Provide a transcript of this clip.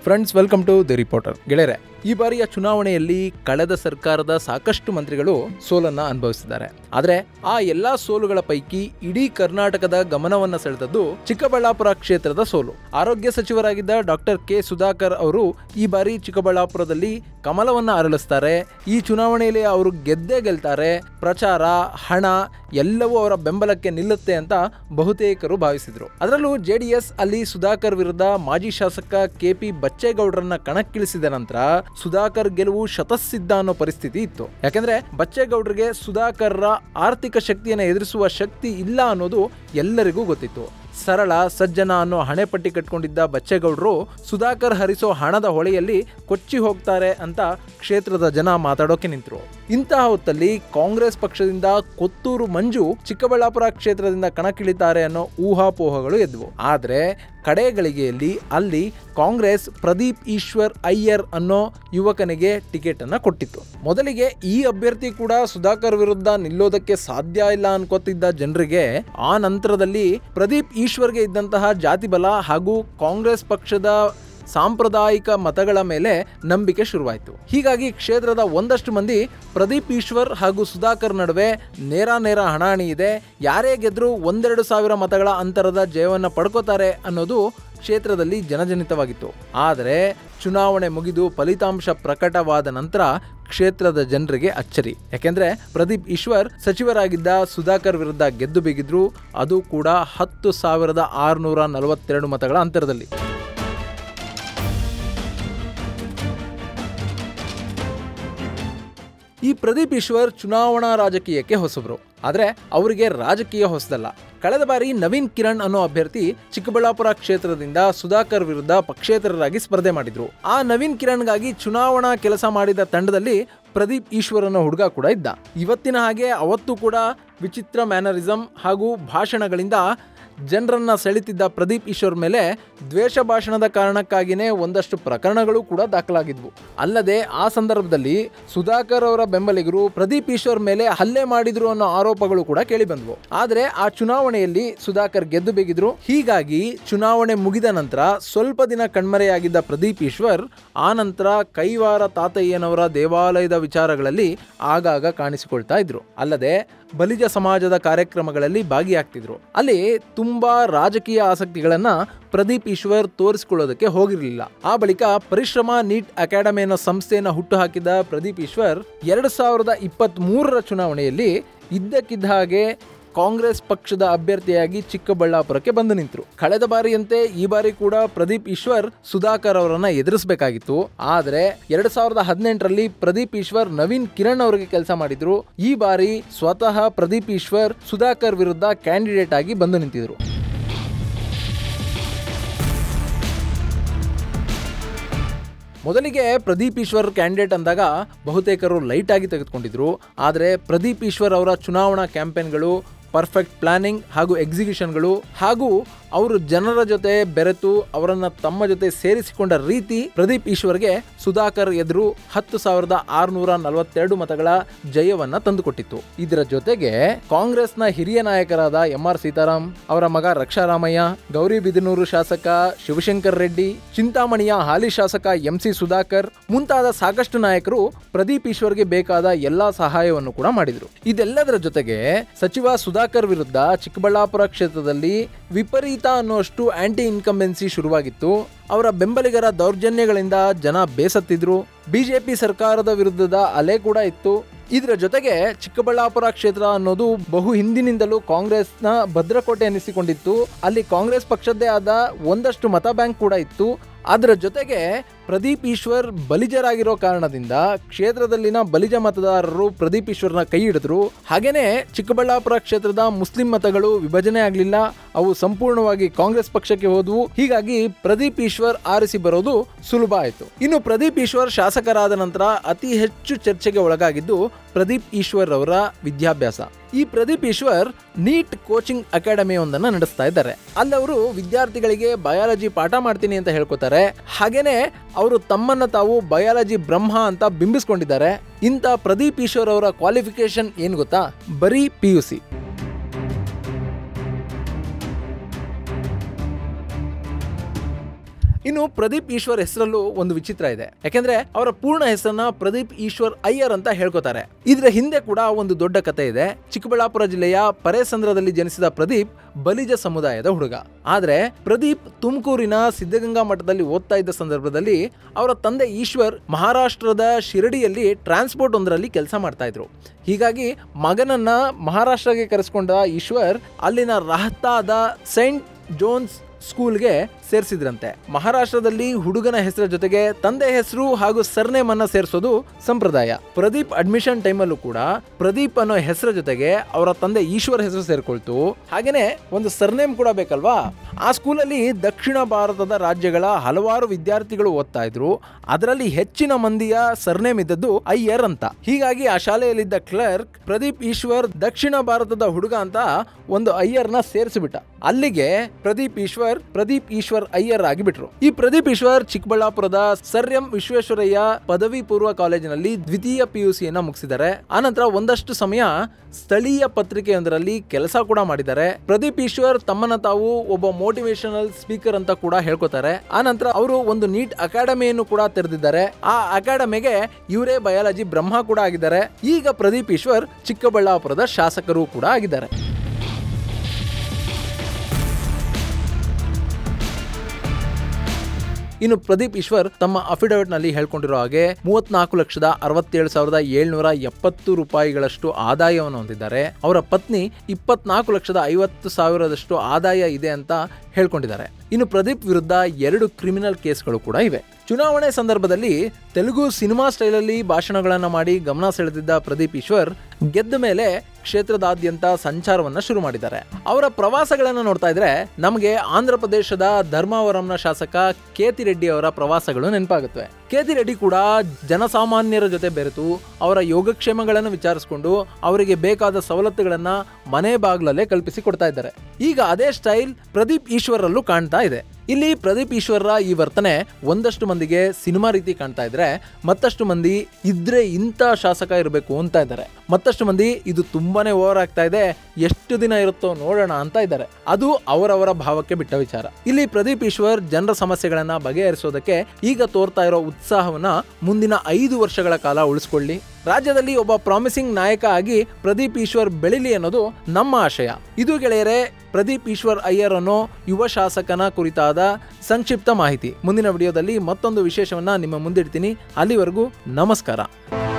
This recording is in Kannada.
friends welcome to the reporter ಗೆಳೆಯರೆ ಈ ಬಾರಿಯ ಚುನಾವಣೆಯಲ್ಲಿ ಕಳೆದ ಸರ್ಕಾರದ ಸಾಕಷ್ಟು ಮಂತ್ರಿಗಳು ಸೋಲನ್ನ ಅನುಭವಿಸಿದ್ದಾರೆ ಆದರೆ ಆ ಎಲ್ಲಾ ಸೋಲುಗಳ ಪೈಕಿ ಇಡೀ ಕರ್ನಾಟಕದ ಗಮನವನ್ನ ಸೆಳೆದದ್ದು ಚಿಕ್ಕಬಳ್ಳಾಪುರ ಕ್ಷೇತ್ರದ ಸೋಲು ಆರೋಗ್ಯ ಸಚಿವರಾಗಿದ್ದ ಡಾಕ್ಟರ್ ಕೆ ಸುಧಾಕರ್ ಅವರು ಈ ಬಾರಿ ಚಿಕ್ಕಬಳ್ಳಾಪುರದಲ್ಲಿ ಕಮಲವನ್ನ ಅರಳಿಸ್ತಾರೆ ಈ ಚುನಾವಣೆಯಲ್ಲಿ ಅವರು ಗೆದ್ದೇ ಗೆಲ್ತಾರೆ ಪ್ರಚಾರ ಹಣ ಎಲ್ಲವೂ ಅವರ ಬೆಂಬಲಕ್ಕೆ ನಿಲ್ಲುತ್ತೆ ಅಂತ ಬಹುತೇಕರು ಭಾವಿಸಿದ್ರು ಅದರಲ್ಲೂ ಜೆಡಿಎಸ್ ಅಲ್ಲಿ ಸುಧಾಕರ್ ವಿರುದ್ಧ ಮಾಜಿ ಶಾಸಕ ಕೆಪಿ ಬಚ್ಚೇಗೌಡರನ್ನ ಕಣಕ್ಕಿಳಿಸಿದ ನಂತರ ಸುಧಾಕರ್ ಗೆಲುವು ಶತಸಿದ್ಧ ಅನ್ನೋ ಪರಿಸ್ಥಿತಿ ಇತ್ತು ಯಾಕಂದ್ರೆ ಬಚ್ಚೇಗೌಡರಿಗೆ ಸುಧಾಕರ್ರ ಆರ್ಥಿಕ ಶಕ್ತಿಯನ್ನು ಎದುರಿಸುವ ಶಕ್ತಿ ಇಲ್ಲ ಅನ್ನೋದು ಎಲ್ಲರಿಗೂ ಗೊತ್ತಿತ್ತು ಸರಳ ಸಜ್ಜನ ಅನ್ನೋ ಹಣೆಪಟ್ಟಿ ಕಟ್ಕೊಂಡಿದ್ದ ಬಚ್ಚೇಗೌಡರು ಸುಧಾಕರ್ ಹರಿಸೋ ಹಣದ ಹೊಳೆಯಲ್ಲಿ ಕೊಚ್ಚಿ ಹೋಗ್ತಾರೆ ಅಂತ ಕ್ಷೇತ್ರದ ಜನ ಮಾತಾಡೋಕೆ ನಿಂತರು ಇಂತಹ ಹೊತ್ತಲ್ಲಿ ಕಾಂಗ್ರೆಸ್ ಪಕ್ಷದಿಂದ ಕೊತ್ತೂರು ಮಂಜು ಚಿಕ್ಕಬಳ್ಳಾಪುರ ಕ್ಷೇತ್ರದಿಂದ ಕಣಕ್ಕಿಳಿತಾರೆ ಅನ್ನೋ ಊಹಾಪೋಹಗಳು ಎದ್ವು ಆದ್ರೆ ಕಡೆ ಗಳಿಗೆಯಲ್ಲಿ ಅಲ್ಲಿ ಕಾಂಗ್ರೆಸ್ ಪ್ರದೀಪ್ ಈಶ್ವರ್ ಅಯ್ಯರ್ ಅನ್ನೋ ಯುವಕನಿಗೆ ಟಿಕೆಟ್ ಅನ್ನ ಕೊಟ್ಟಿತ್ತು ಮೊದಲಿಗೆ ಈ ಅಭ್ಯರ್ಥಿ ಕೂಡ ಸುಧಾಕರ್ ವಿರುದ್ಧ ನಿಲ್ಲೋದಕ್ಕೆ ಸಾಧ್ಯ ಇಲ್ಲ ಅನ್ಕೋತಿದ್ದ ಜನರಿಗೆ ಆ ನಂತರದಲ್ಲಿ ಪ್ರದೀಪ್ ಈಶ್ವರ್ಗೆ ಇದ್ದಂತಹ ಜಾತಿ ಬಲ ಹಾಗೂ ಕಾಂಗ್ರೆಸ್ ಪಕ್ಷದ ಸಾಂಪ್ರದಾಯಿಕ ಮತಗಳ ಮೇಲೆ ನಂಬಿಕೆ ಶುರುವಾಯಿತು ಹೀಗಾಗಿ ಕ್ಷೇತ್ರದ ಒಂದಷ್ಟು ಮಂದಿ ಪ್ರದೀಪ್ ಈಶ್ವರ್ ಹಾಗೂ ಸುಧಾಕರ್ ನಡುವೆ ನೇರ ನೇರ ಹಣಾಹಣಿ ಇದೆ ಯಾರೇ ಗೆದ್ರೂ ಒಂದೆರಡು ಸಾವಿರ ಮತಗಳ ಅಂತರದ ಜಯವನ್ನು ಪಡ್ಕೋತಾರೆ ಅನ್ನೋದು ಕ್ಷೇತ್ರದಲ್ಲಿ ಜನಜನಿತವಾಗಿತ್ತು ಆದರೆ ಚುನಾವಣೆ ಮುಗಿದು ಫಲಿತಾಂಶ ಪ್ರಕಟವಾದ ನಂತರ ಕ್ಷೇತ್ರದ ಜನರಿಗೆ ಅಚ್ಚರಿ ಯಾಕೆಂದ್ರೆ ಪ್ರದೀಪ್ ಈಶ್ವರ್ ಸಚಿವರಾಗಿದ್ದ ಸುಧಾಕರ್ ವಿರುದ್ಧ ಗೆದ್ದು ಬಿಗಿದ್ರು ಅದು ಕೂಡ ಹತ್ತು ಸಾವಿರದ ಆರುನೂರ ನಲವತ್ತೆರಡು ಮತಗಳ ಅಂತರದಲ್ಲಿ ಈ ಪ್ರದೀಪ್ ಈಶ್ವರ್ ಚುನಾವಣಾ ರಾಜಕೀಯಕ್ಕೆ ಹೊಸಬರು ಆದರೆ ಅವರಿಗೆ ರಾಜಕೀಯ ಹೊಸದಲ್ಲ ಕಳೆದ ಬಾರಿ ನವೀನ್ ಕಿರಣ್ ಅನ್ನೋ ಅಭ್ಯರ್ಥಿ ಚಿಕ್ಕಬಳ್ಳಾಪುರ ಕ್ಷೇತ್ರದಿಂದ ಸುಧಾಕರ್ ವಿರುದ್ಧ ಪಕ್ಷೇತರರಾಗಿ ಸ್ಪರ್ಧೆ ಮಾಡಿದ್ರು ಆ ನವೀನ್ ಕಿರಣ್ಗಾಗಿ ಚುನಾವಣಾ ಕೆಲಸ ಮಾಡಿದ ತಂಡದಲ್ಲಿ ಪ್ರದೀಪ್ ಈಶ್ವರ್ ಅನ್ನೋ ಹುಡುಗ ಕೂಡ ಇದ್ದ ಇವತ್ತಿನ ಹಾಗೆ ಅವತ್ತು ಕೂಡ ವಿಚಿತ್ರ ಮ್ಯಾನರಿಸಂ ಹಾಗೂ ಭಾಷಣಗಳಿಂದ ಜನರನ್ನ ಸೆಳೆತಿದ್ದ ಪ್ರದೀಪ್ ಈಶ್ವರ್ ಮೇಲೆ ದ್ವೇಷ ಭಾಷಣದ ಕಾರಣಕ್ಕಾಗಿಯೇ ಒಂದಷ್ಟು ಪ್ರಕರಣಗಳು ಕೂಡ ದಾಖಲಾಗಿದ್ವು ಅಲ್ಲದೆ ಆ ಸಂದರ್ಭದಲ್ಲಿ ಸುಧಾಕರ್ ಅವರ ಬೆಂಬಲಿಗರು ಪ್ರದೀಪ್ ಈಶ್ವರ್ ಮೇಲೆ ಹಲ್ಲೆ ಮಾಡಿದ್ರು ಅನ್ನೋ ಆರೋಪಗಳು ಕೂಡ ಕೇಳಿಬಂದ್ವು ಆದರೆ ಆ ಚುನಾವಣೆಯಲ್ಲಿ ಸುಧಾಕರ್ ಗೆದ್ದು ಬೇಗಿದ್ರು ಹೀಗಾಗಿ ಚುನಾವಣೆ ಮುಗಿದ ನಂತರ ಸ್ವಲ್ಪ ದಿನ ಕಣ್ಮರೆಯಾಗಿದ್ದ ಪ್ರದೀಪ್ ಈಶ್ವರ್ ಆ ನಂತರ ಕೈವಾರ ತಾತಯ್ಯನವರ ದೇವಾಲಯದ ವಿಚಾರಗಳಲ್ಲಿ ಆಗಾಗ ಕಾಣಿಸಿಕೊಳ್ತಾ ಇದ್ರು ಅಲ್ಲದೆ ಬಲಿಜ ಸಮಾಜದ ಕಾರ್ಯಕ್ರಮಗಳಲ್ಲಿ ಭಾಗಿಯಾಗ್ತಿದ್ರು ಅಲ್ಲಿ ತುಂಬಾ ರಾಜಕೀಯ ಆಸಕ್ತಿಗಳನ್ನ ಪ್ರದೀಪ್ ಈಶ್ವರ್ ತೋರಿಸಿಕೊಳ್ಳೋದಕ್ಕೆ ಹೋಗಿರಲಿಲ್ಲ ಆ ಬಳಿಕ ಪರಿಶ್ರಮ ನೀಟ್ ಅಕಾಡೆಮಿ ಅನ್ನೋ ಸಂಸ್ಥೆಯನ್ನು ಹುಟ್ಟುಹಾಕಿದ ಪ್ರದೀಪ್ ಈಶ್ವರ್ ಎರಡು ಸಾವಿರದ ಇಪ್ಪತ್ತ್ ಮೂರರ ಚುನಾವಣೆಯಲ್ಲಿ ಇದ್ದಕ್ಕಿದ್ದ ಹಾಗೆ ಕಾಂಗ್ರೆಸ್ ಪಕ್ಷದ ಅಭ್ಯರ್ಥಿಯಾಗಿ ಚಿಕ್ಕಬಳ್ಳಾಪುರಕ್ಕೆ ಬಂದು ನಿಂತರು ಕಳೆದ ಬಾರಿಯಂತೆ ಈ ಬಾರಿ ಕೂಡ ಪ್ರದೀಪ್ ಈಶ್ವರ್ ಸುಧಾಕರ್ ಅವರನ್ನ ಎದುರಿಸಬೇಕಾಗಿತ್ತು ಆದರೆ ಎರಡ್ ಸಾವಿರದ ಹದಿನೆಂಟರಲ್ಲಿ ಪ್ರದೀಪ್ ಈಶ್ವರ್ ನವೀನ್ ಕಿರಣ್ ಅವರಿಗೆ ಕೆಲಸ ಮಾಡಿದ್ರು ಈ ಬಾರಿ ಸ್ವತಃ ಪ್ರದೀಪ್ ಈಶ್ವರ್ ಸುಧಾಕರ್ ವಿರುದ್ಧ ಕ್ಯಾಂಡಿಡೇಟ್ ಆಗಿ ಬಂದು ನಿಂತಿದ್ರು ಮೊದಲಿಗೆ ಪ್ರದೀಪ್ ಈಶ್ವರ್ ಕ್ಯಾಂಡಿಡೇಟ್ ಅಂದಾಗ ಬಹುತೇಕರು ಲೈಟ್ ಆಗಿ ತೆಗೆದುಕೊಂಡಿದ್ರು ಆದರೆ ಪ್ರದೀಪ್ ಈಶ್ವರ್ ಅವರ ಚುನಾವಣಾ ಕ್ಯಾಂಪೇನ್ಗಳು ಪರ್ಫೆಕ್ಟ್ ಪ್ಲಾನಿಂಗ್ ಹಾಗೂ ಎಕ್ಸಿಕ್ಯೂಷನ್ಗಳು ಹಾಗೂ ಅವರು ಜನರ ಜೊತೆ ಬೆರೆತು ಅವರನ್ನ ತಮ್ಮ ಜೊತೆ ಸೇರಿಸಿಕೊಂಡ ರೀತಿ ಪ್ರದೀಪ್ ಈಶ್ವರ್ಗೆ ಸುಧಾಕರ್ ಎದುರು ಹತ್ತು ಸಾವಿರದ ಆರುನೂರ ನಲವತ್ತೆರಡು ಮತಗಳ ಜಯವನ್ನ ತಂದುಕೊಟ್ಟಿತ್ತು ಇದರ ಜೊತೆಗೆ ಕಾಂಗ್ರೆಸ್ನ ಹಿರಿಯ ನಾಯಕರಾದ ಎಂ ಆರ್ ಸೀತಾರಾಮ್ ಅವರ ಮಗ ರಕ್ಷಾರಾಮಯ್ಯ ಗೌರಿಬಿದನೂರು ಶಾಸಕ ಶಿವಶಂಕರ್ ರೆಡ್ಡಿ ಚಿಂತಾಮಣಿಯ ಹಾಲಿ ಶಾಸಕ ಎಂ ಸಿ ಸುಧಾಕರ್ ಮುಂತಾದ ಸಾಕಷ್ಟು ನಾಯಕರು ಪ್ರದೀಪ್ ಈಶ್ವರ್ಗೆ ಬೇಕಾದ ಎಲ್ಲಾ ಸಹಾಯವನ್ನು ಕೂಡ ಮಾಡಿದ್ರು ಇದೆಲ್ಲದರ ಜೊತೆಗೆ ಸಚಿವ ಸುಧಾಕರ್ ವಿರುದ್ಧ ಚಿಕ್ಕಬಳ್ಳಾಪುರ ಕ್ಷೇತ್ರದಲ್ಲಿ ವಿಪರೀತ ಅನ್ನುವಷ್ಟು ಆಂಟಿ ಇನ್ಕಂಬೆನ್ಸಿ ಶುರುವಾಗಿತ್ತು ಅವರ ಬೆಂಬಲಿಗರ ದೌರ್ಜನ್ಯಗಳಿಂದ ಜನ ಬೇಸತ್ತಿದ್ರು ಬಿಜೆಪಿ ಸರ್ಕಾರದ ವಿರುದ್ಧದ ಅಲೆ ಕೂಡ ಇತ್ತು ಇದರ ಜೊತೆಗೆ ಚಿಕ್ಕಬಳ್ಳಾಪುರ ಕ್ಷೇತ್ರ ಅನ್ನೋದು ಬಹು ಹಿಂದಿನಿಂದಲೂ ಕಾಂಗ್ರೆಸ್ನ ಭದ್ರಕೋಟೆ ಎನಿಸಿಕೊಂಡಿತ್ತು ಅಲ್ಲಿ ಕಾಂಗ್ರೆಸ್ ಪಕ್ಷದ್ದೇ ಆದ ಒಂದಷ್ಟು ಮತ ಬ್ಯಾಂಕ್ ಕೂಡ ಇತ್ತು ಅದರ ಜೊತೆಗೆ ಪ್ರದೀಪ್ ಈಶ್ವರ್ ಬಲಿಜರಾಗಿರೋ ಕಾರಣದಿಂದ ಕ್ಷೇತ್ರದಲ್ಲಿನ ಬಲಿಜ ಮತದಾರರು ಪ್ರದೀಪ್ ಈಶ್ವರ್ನ ಕೈ ಹಿಡಿದ್ರು ಹಾಗೇನೆ ಚಿಕ್ಕಬಳ್ಳಾಪುರ ಕ್ಷೇತ್ರದ ಮುಸ್ಲಿಂ ಮತಗಳು ವಿಭಜನೆ ಆಗಲಿಲ್ಲ ಅವು ಸಂಪೂರ್ಣವಾಗಿ ಕಾಂಗ್ರೆಸ್ ಪಕ್ಷಕ್ಕೆ ಹೋದವು ಹೀಗಾಗಿ ಪ್ರದೀಪ್ ಈಶ್ವರ್ ಆರಿಸಿ ಬರೋದು ಸುಲಭ ಆಯಿತು ಇನ್ನು ಪ್ರದೀಪ್ ಈಶ್ವರ್ ಶಾಸಕರಾದ ನಂತರ ಅತಿ ಹೆಚ್ಚು ಚರ್ಚೆಗೆ ಒಳಗಾಗಿದ್ದು ಪ್ರದೀಪ್ ಈಶ್ವರ್ ಅವರ ವಿದ್ಯಾಭ್ಯಾಸ ಈ Pradeep Eshwar NEET coaching academy ಒಂದನ್ನ ನಡೆಸ್ತಾ ಇದ್ದಾರೆ ಅಲ್ಲಿ ಅವರು ವಿದ್ಯಾರ್ಥಿಗಳಿಗೆ ಬಯಾಲಜಿ ಪಾಠ ಮಾಡ್ತೀನಿ ಅಂತ ಹೇಳ್ಕೊತಾರೆ ಹಾಗೇನೆ ಅವರು ತಮ್ಮನ್ನ ತಾವು ಬಯಾಲಜಿ ಬ್ರಹ್ಮ ಅಂತ ಬಿಂಬಿಸ್ಕೊಂಡಿದ್ದಾರೆ ಇಂಥ ಪ್ರದೀಪ್ ಈಶ್ವರ್ ಅವರ ಕ್ವಾಲಿಫಿಕೇಶನ್ ಏನು ಗೊತ್ತಾ ಬರೀ ಪಿ ಯು ಸಿ ಇನ್ನು ಪ್ರದೀಪ್ ಈಶ್ವರ್ ಹೆಸರಲ್ಲೂ ಒಂದು ವಿಚಿತ್ರ ಇದೆ ಯಾಕೆಂದ್ರೆ ಅವರ ಪೂರ್ಣ ಹೆಸರನ್ನ ಪ್ರದೀಪ್ ಈಶ್ವರ್ ಅಯ್ಯರ್ ಅಂತ ಹೇಳ್ಕೊತಾರೆ ಇದರ ಹಿಂದೆ ಕೂಡ ಒಂದು ದೊಡ್ಡ ಕತೆ ಇದೆ ಚಿಕ್ಕಬಳ್ಳಾಪುರ ಜಿಲ್ಲೆಯ ಪರೇಸಂದ್ರದಲ್ಲಿ ಜನಿಸಿದ ಪ್ರದೀಪ್ ಬಲಿಜ ಸಮುದಾಯದ ಹುಡುಗ ಆದ್ರೆ ಪ್ರದೀಪ್ ತುಮಕೂರಿನ ಸಿದ್ಧಗಂಗಾ ಮಠದಲ್ಲಿ ಓದ್ತಾ ಇದ್ದ ಸಂದರ್ಭದಲ್ಲಿ ಅವರ ತಂದೆ ಈಶ್ವರ್ ಮಹಾರಾಷ್ಟ್ರದ ಶಿರಡಿಯಲ್ಲಿ ಟ್ರಾನ್ಸ್ಪೋರ್ಟ್ ಒಂದರಲ್ಲಿ ಕೆಲಸ ಮಾಡ್ತಾ ಇದ್ರು ಹೀಗಾಗಿ ಮಗನನ್ನ ಮಹಾರಾಷ್ಟ್ರಗೆ ಕರೆಸ್ಕೊಂಡ ಈಶ್ವರ್ ಅಲ್ಲಿನ ರಹತಾದ ಸೈಂಟ್ ಜೋನ್ಸ್ ಸ್ಕೂಲ್ಗೆ ಸೇರಿಸಿದ್ರಂತೆ ಮಹಾರಾಷ್ಟ್ರದಲ್ಲಿ ಹುಡುಗನ ಹೆಸರ ಜೊತೆಗೆ ತಂದೆ ಹೆಸರು ಹಾಗೂ ಸರ್ನೇಮ್ ಅನ್ನ ಸೇರಿಸೋದು ಸಂಪ್ರದಾಯ ಪ್ರದೀಪ್ ಅಡ್ಮಿಷನ್ ಟೈಮಲ್ಲೂ ಕೂಡ ಪ್ರದೀಪ್ ಅನ್ನೋ ಹೆಸರ ಜೊತೆಗೆ ಅವರ ತಂದೆ ಈಶ್ವರ್ ಹೆಸರು ಸೇರ್ಕೊಳ್ತು ಹಾಗೇನೆ ಒಂದು ಸರ್ನೇಮ್ ಕೂಡ ಬೇಕಲ್ವಾ ಆ ಸ್ಕೂಲಲ್ಲಿ ದಕ್ಷಿಣ ಭಾರತದ ರಾಜ್ಯಗಳ ಹಲವಾರು ವಿದ್ಯಾರ್ಥಿಗಳು ಓದ್ತಾ ಇದ್ರು ಅದರಲ್ಲಿ ಹೆಚ್ಚಿನ ಮಂದಿಯ ಸರ್ನೇಮ್ ಇದ್ದದ್ದು ಅಯ್ಯರ್ ಅಂತ ಹೀಗಾಗಿ ಆ ಶಾಲೆಯಲ್ಲಿದ್ದ ಕ್ಲರ್ಕ್ ಪ್ರದೀಪ್ ಈಶ್ವರ್ ದಕ್ಷಿಣ ಭಾರತದ ಹುಡುಗ ಅಂತ ಒಂದು ಅಯ್ಯರ್ನ ಸೇರಿಸಿಬಿಟ್ಟ ಅಲ್ಲಿಗೆ ಪ್ರದೀಪ್ ಈಶ್ವರ್ ಪ್ರದೀಪ್ ಈಶ್ವರ್ ಅಯ್ಯರ್ ಆಗಿಬಿಟ್ರು ಈ ಪ್ರದೀಪ್ ಈಶ್ವರ್ ಚಿಕ್ಕಬಳ್ಳಾಪುರದ ಸರ್ ಎಂ ವಿಶ್ವೇಶ್ವರಯ್ಯ ಪದವಿ ಪೂರ್ವ ಕಾಲೇಜಿನಲ್ಲಿ ದ್ವಿತೀಯ ಪಿಯುಸಿಯನ್ನ ಮುಗಿಸಿದ್ದಾರೆ ಆನಂತರ ಒಂದಷ್ಟು ಸಮಯ ಸ್ಥಳೀಯ ಪತ್ರಿಕೆಯೊಂದರಲ್ಲಿ ಕೆಲಸ ಕೂಡ ಮಾಡಿದ್ದಾರೆ ಪ್ರದೀಪ್ ಈಶ್ವರ್ ತಮ್ಮನ್ನ ತಾವು ಒಬ್ಬ ಮೋಟಿವೇಶನಲ್ ಸ್ಪೀಕರ್ ಅಂತ ಕೂಡ ಹೇಳ್ಕೊತಾರೆ ಆನಂತರ ಅವರು ಒಂದು ನೀಟ್ ಅಕಾಡೆಮಿಯನ್ನು ಕೂಡ ತೆರೆದಿದ್ದಾರೆ ಆ ಅಕಾಡೆಮಿಗೆ ಇವರೇ ಬಯಾಲಜಿ ಬ್ರಹ್ಮ ಕೂಡ ಆಗಿದ್ದಾರೆ ಈಗ ಪ್ರದೀಪ್ ಈಶ್ವರ್ ಚಿಕ್ಕಬಳ್ಳಾಪುರದ ಶಾಸಕರು ಕೂಡ ಆಗಿದ್ದಾರೆ ಇನ್ನು ಪ್ರದೀಪ್ ಈಶ್ವರ್ ತಮ್ಮ ಅಫಿಡವಿಟ್ ನಲ್ಲಿ ಹೇಳ್ಕೊಂಡಿರೋ ಹಾಗೆ ಮೂವತ್ನಾಲ್ಕು ಲಕ್ಷದ ಅರವತ್ತೇಳು ಸಾವಿರದ ಏಳ್ನೂರ ಎಪ್ಪತ್ತು ರೂಪಾಯಿಗಳಷ್ಟು ಆದಾಯವನ್ನು ಹೊಂದಿದ್ದಾರೆ ಅವರ ಪತ್ನಿ ಇಪ್ಪತ್ನಾಲ್ಕು ಲಕ್ಷದ ಐವತ್ತು ಸಾವಿರದಷ್ಟು ಆದಾಯ ಇದೆ ಅಂತ ಹೇಳ್ಕೊಂಡಿದ್ದಾರೆ ಇನ್ನು ಪ್ರದೀಪ್ ವಿರುದ್ಧ ಎರಡು ಕ್ರಿಮಿನಲ್ ಕೇಸ್ಗಳು ಕೂಡ ಇವೆ ಚುನಾವಣೆ ಸಂದರ್ಭದಲ್ಲಿ ತೆಲುಗು ಸಿನಿಮಾ ಸ್ಟೈಲಲ್ಲಿ ಭಾಷಣಗಳನ್ನು ಮಾಡಿ ಗಮನ ಸೆಳೆದಿದ್ದ ಪ್ರದೀಪ್ ಈಶ್ವರ್ ಗೆದ್ದ ಮೇಲೆ ಕ್ಷೇತ್ರದಾದ್ಯಂತ ಸಂಚಾರವನ್ನ ಶುರು ಮಾಡಿದ್ದಾರೆ ಅವರ ಪ್ರವಾಸಗಳನ್ನು ನೋಡ್ತಾ ಇದ್ರೆ ನಮಗೆ ಆಂಧ್ರ ಪ್ರದೇಶದ ಧರ್ಮಾವರಂನ ಶಾಸಕ ಕೇತಿ ರೆಡ್ಡಿ ಅವರ ಪ್ರವಾಸಗಳು ನೆನಪಾಗುತ್ತವೆ ಕೇತಿ ರೆಡ್ಡಿ ಕೂಡ ಜನಸಾಮಾನ್ಯರ ಜೊತೆ ಬೆರೆತು ಅವರ ಯೋಗಕ್ಷೇಮಗಳನ್ನು ವಿಚಾರಿಸಿಕೊಂಡು ಅವರಿಗೆ ಬೇಕಾದ ಸವಲತ್ತುಗಳನ್ನ ಮನೆ ಬಾಗಿಲಲ್ಲೇ ಕಲ್ಪಿಸಿ ಕೊಡ್ತಾ ಇದ್ದಾರೆ ಈಗ ಅದೇ ಸ್ಟೈಲ್ ಪ್ರದೀಪ್ ಈಶ್ವರಲ್ಲೂ ಕಾಣ್ತಾ ಇದೆ ಇಲ್ಲಿ ಪ್ರದೀಪ್ ಈಶ್ವರ್ರ ಈ ವರ್ತನೆ ಒಂದಷ್ಟು ಮಂದಿಗೆ ಸಿನಿಮಾ ರೀತಿ ಕಾಣ್ತಾ ಇದ್ರೆ ಮತ್ತಷ್ಟು ಮಂದಿ ಇದ್ರೆ ಇಂಥ ಶಾಸಕ ಇರಬೇಕು ಅಂತ ಇದ್ದಾರೆ ಮತ್ತಷ್ಟು ಮಂದಿ ಇದು ತುಂಬಾನೇ ಓವರ್ ಆಗ್ತಾ ಇದೆ ಎಷ್ಟು ದಿನ ಇರುತ್ತೋ ನೋಡೋಣ ಅಂತ ಇದ್ದಾರೆ ಅದು ಅವರವರ ಭಾವಕ್ಕೆ ಬಿಟ್ಟ ವಿಚಾರ ಇಲ್ಲಿ ಪ್ರದೀಪ್ ಈಶ್ವರ್ ಜನರ ಸಮಸ್ಯೆಗಳನ್ನ ಬಗೆಹರಿಸೋದಕ್ಕೆ ಈಗ ತೋರ್ತಾ ಇರೋ ಉತ್ಸಾಹವನ್ನ ಮುಂದಿನ ಐದು ವರ್ಷಗಳ ಕಾಲ ಉಳಿಸ್ಕೊಳ್ಳಿ ರಾಜ್ಯದಲ್ಲಿ ಒಬ್ಬ ಪ್ರಾಮಿಸಿಂಗ್ ನಾಯಕ ಆಗಿ ಪ್ರದೀಪ್ ಈಶ್ವರ್ ಬೆಳಿಲಿ ಅನ್ನೋದು ನಮ್ಮ ಆಶಯ ಇದು ಗೆಳೆಯರೆ ಪ್ರದೀಪ್ ಈಶ್ವರ್ ಅಯ್ಯರ್ ಅನ್ನೋ ಯುವ ಶಾಸಕನ ಕುರಿತಾದ ಸಂಕ್ಷಿಪ್ತ ಮಾಹಿತಿ ಮುಂದಿನ ವಿಡಿಯೋದಲ್ಲಿ ಮತ್ತೊಂದು ವಿಶೇಷವನ್ನ ನಿಮ್ಮ ಮುಂದಿಡ್ತೀನಿ ಅಲ್ಲಿವರೆಗೂ ನಮಸ್ಕಾರ